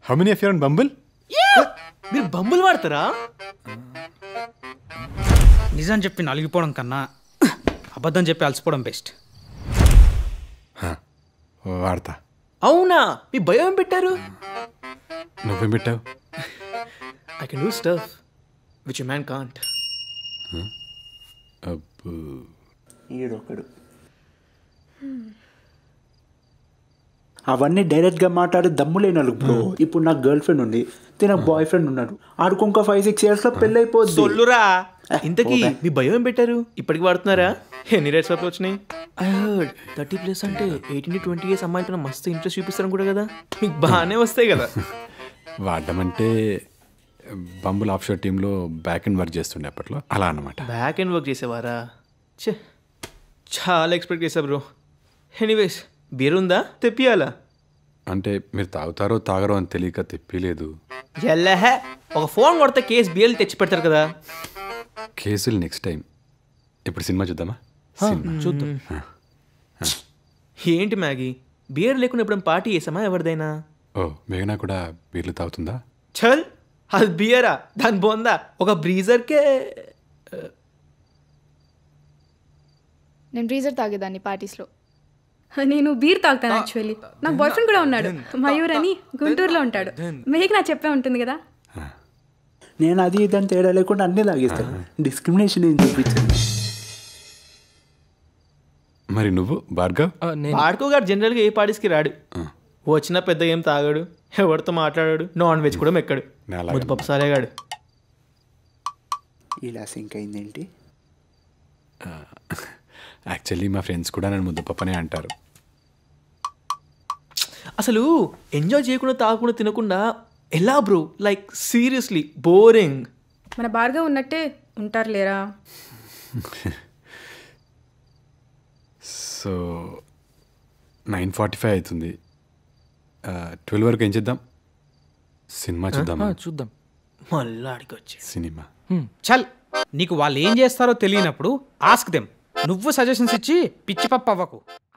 How many of your on Bumble మీరు Bumble వాడతారా నిజం చెప్పి నలిగిపోవడం కన్నా అబద్ధం చెప్పి అలసిపోవడం బెస్ట్ వాడతా అవునా మీ భయం ఏం పెట్టారు నువ్వేం పెట్టావు I can do stuff which man can't అబ్బో ఈడొకడు అవన్నీ డైరెక్ట్ గా మాట్లాడే దమ్ము లేని వాళ్ళు బ్రో ఇప్పుడు నాకు గర్ల్ ఫ్రెండ్ ఉంది తిన బాయ్ ఫ్రెండ్ ఉన్నాడు ఆడుకు ఇంకో ఫైవ్ సిక్స్ ఇయర్స్ లో పెళ్ళి అయిపోద్ది సొల్లురా ఏ, ఇంతకీ పోబే. మీ భయం ఏం పెట్టారు ఇప్పటికి వాడుతున్నారా ఎన్ని రేట్స్ వరకు వచ్చినాయి ఐ హర్డ్ థర్టీ ప్లస్ అంటే ఎయిటీన్ టు ట్వంటీ ఇయర్స్ అమ్మాయిలతో మస్తు ఇంట్రెస్ట్ చూపిస్తారు కూడా కదా మీకు బాగానే వస్తాయి కదా వాడడం అంటే బంబుల్ ఆఫ్ షోర్ టీంలో బ్యాక్ అండ్ వర్క్ చేస్తుండే అప్పట్లో అలా అన్నమాట బ్యాక్ అండ్ వర్క్ చేసేవారా ఛే చాలా ఎక్స్పెక్ట్ చేశా బ్రో ఎనీవేస్ బీర్ ఉందా తెప్పియాలా అంటే మీరు తాగుతారో తాగరో అని తెలియక తెప్పిలేదు ఎల్లహే ఒక ఫోన్ కొడితే కేసు బియర్లు తెచ్చి పెడతారు కదా కేసులు నెక్స్ట్ టైం ఇప్పుడు సినిమా చూద్దామా సినిమా చూద్దాం ఏంటి మ్యాగీ బియర్ లేకుండా ఎప్పుడు పార్టీ చేసామా ఎవరిదైనా ఓ మేఘనా కూడా బీర్లు తాగుతుందా చల్ అది బియరా దాని బొందా ఒక బ్రీజర్కే నేను బ్రీజర్ తాగేదాన్ని పార్టీస్లో నేను బీర్ తాగుతాను యాక్చువల్లీ నాకు బాయ్ ఫ్రెండ్ కూడా ఉన్నాడు మయూర్ అని గుంటూరులో ఉంటాడు మీకు నా చెప్పే ఉంటుంది కదా నేను అది ఇదని తేడా లేకుండా అన్ని తాగేస్తాను డిస్క్రిమినేషన్ ఏం చూపించండి మరి నువ్వు భార్గవ్ వాడుకో గారు జనరల్గా ఏ పార్టీస్కి రాడు వచ్చినా పెద్ద ఏం తాగాడు ఎవరితో మాట్లాడాడు నాన్ వెజ్ కూడా మెక్కడు నాలాగా. ముద్దు పప్పు సాలేగాడు ఇలా సింక్ అయిందేంటి యాక్చువల్లీ మా ఫ్రెండ్స్ కూడా నన్ను ముద్దపప్పనే అంటారు అసలు ఎంజాయ్ చేయకుండా తాగకుండా తినకుండా ఎలా బ్రో లైక్ సీరియస్లీ బోరింగ్ మన భార్గవ్ ఉన్నట్టే ఉంటారు లేరా సో నైన్ ఫార్టీ ఫైవ్ అవుతుంది ట్వెల్వ్ వరకు ఏం చేద్దాం సినిమా చూద్దామా చూద్దాం మళ్ళా అడిగి వచ్చి సినిమా హ్మ్, చల్ నీకు వాళ్ళు ఏం చేస్తారో తెలియనప్పుడు ఆస్క్ దెమ్ నువ్వు సజెషన్స్ ఇచ్చి పిచ్చి పప్పు అవ్వకు